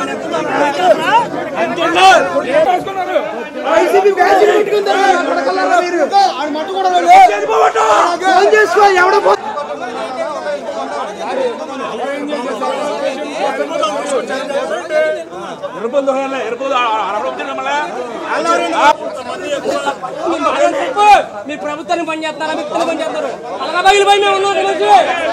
YCP batch పెట్టుకుంటారా కొడకల్లారా మీరు ఆడ మట్టు కూడా ఫోన్ చేసుకో ఎవడో ఫోన్ ಇರ್ಬೋದು ಹೋಗಲ್ಲ ಇರ್ಬೋದು ಅರವತ್ತು ನಮ್ಮಲ್ಲ మీరు ప్రభుత్వానికి పని చేస్తారా వ్యక్తులు పని చేస్తారు అలాగా పగిలిపోయి మేము ఉన్నాం తెలుసు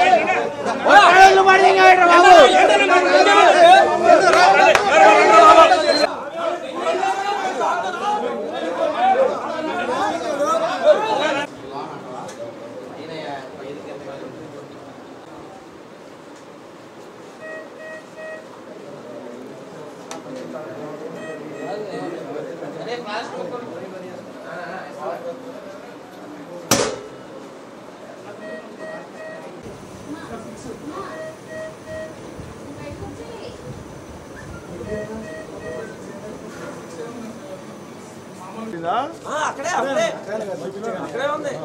అక్కడే అక్కడే అక్కడే ఉంది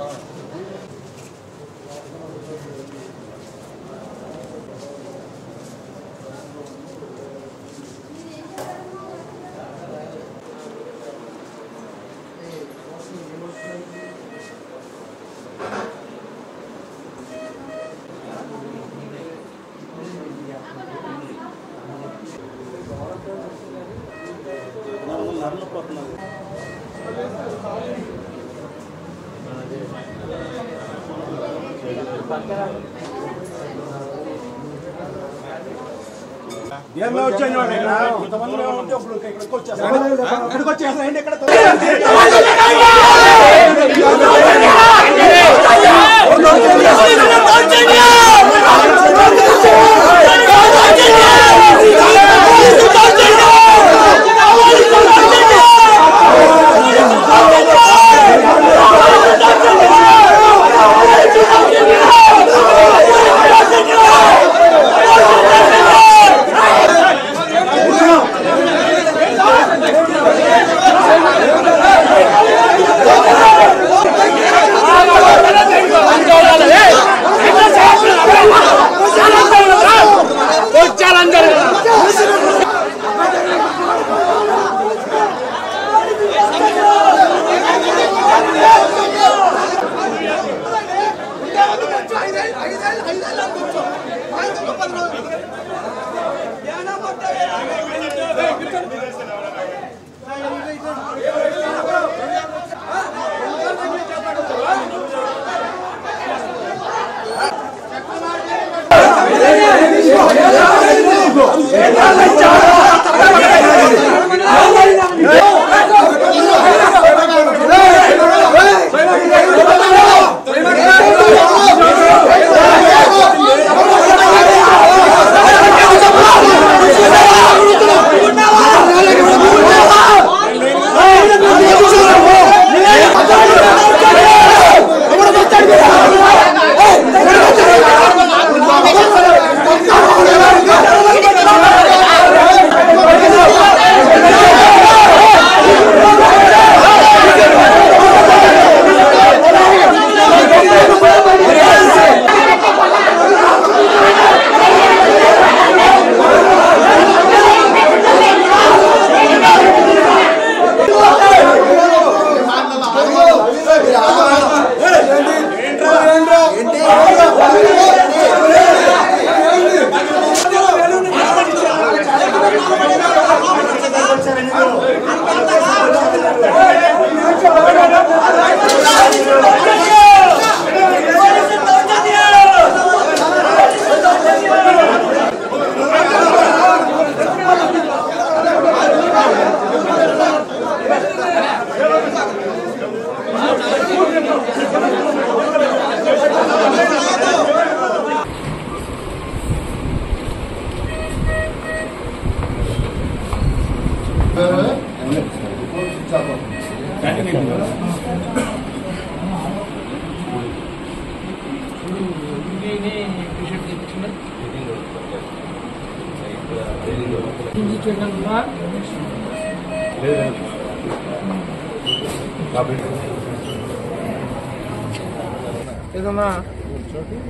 ఏదన్నా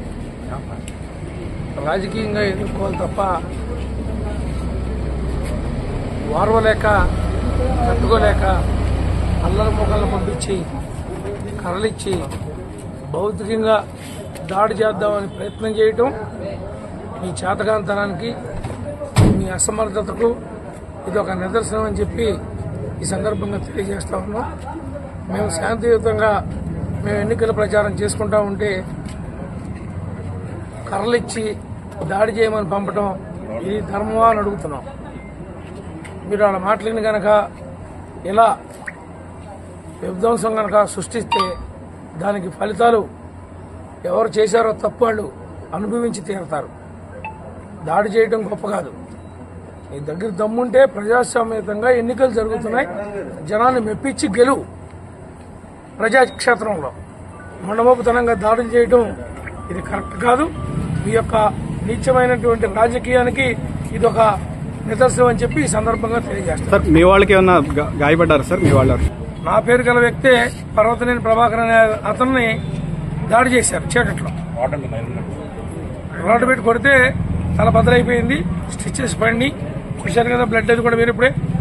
రాజకీయంగా ఎదుర్కోవాలి తప్ప వారవలేక తట్టుకోలేక అల్లరి మొక్కలను పంపించి కర్రలిచ్చి భౌతికంగా దాడి చేద్దామని ప్రయత్నం చేయటం మీ చేతకాంతనానికి మీ అసమర్థతకు ఇది ఒక నిదర్శనం అని చెప్పి ఈ సందర్భంగా తెలియజేస్తా ఉన్నాం మేము శాంతియుతంగా మేము ఎన్నికల ప్రచారం చేసుకుంటా ఉంటే కర్రలిచ్చి దాడి చేయమని పంపటం ఇది ధర్మమా అని అడుగుతున్నాం మీరు వాళ్ళ మాటలని గనక ఇలా విధ్వంసం గనక సృష్టిస్తే దానికి ఫలితాలు ఎవరు చేశారో తప్పు వాళ్ళు అనుభవించి తీరుతారు దాడి చేయడం గొప్ప కాదు నీ దగ్గర దమ్ముంటే ప్రజాస్వామ్యతంగా ఎన్నికలు జరుగుతున్నాయి జనాన్ని మెప్పించి గెలువు ప్రజాక్షేత్రంలో మండమోపుతనంగా దాడులు చేయడం ఇది కరెక్ట్ కాదు మీ యొక్క నీచమైనటువంటి రాజకీయానికి ఇది ఒక నిదర్శనం అని చెప్పి ఈ సందర్భంగా తెలియజేస్తారు సార్ మీ వాళ్ళకి ఏమన్నా గా- గాయపడ్డారు సార్ మీ వాళ్ళు నా పేరు గల వ్యక్తే పర్వతనేని ప్రభాకర్ అనే అతన్ని దాడి చేశారు చీకట్లో రాడ్ పెట్టి కొడితే తల బద్దలైపోయింది స్టిచెస్ పడి చూశారు కదా బ్లడ్ అది కూడా మీరు ఇప్పుడే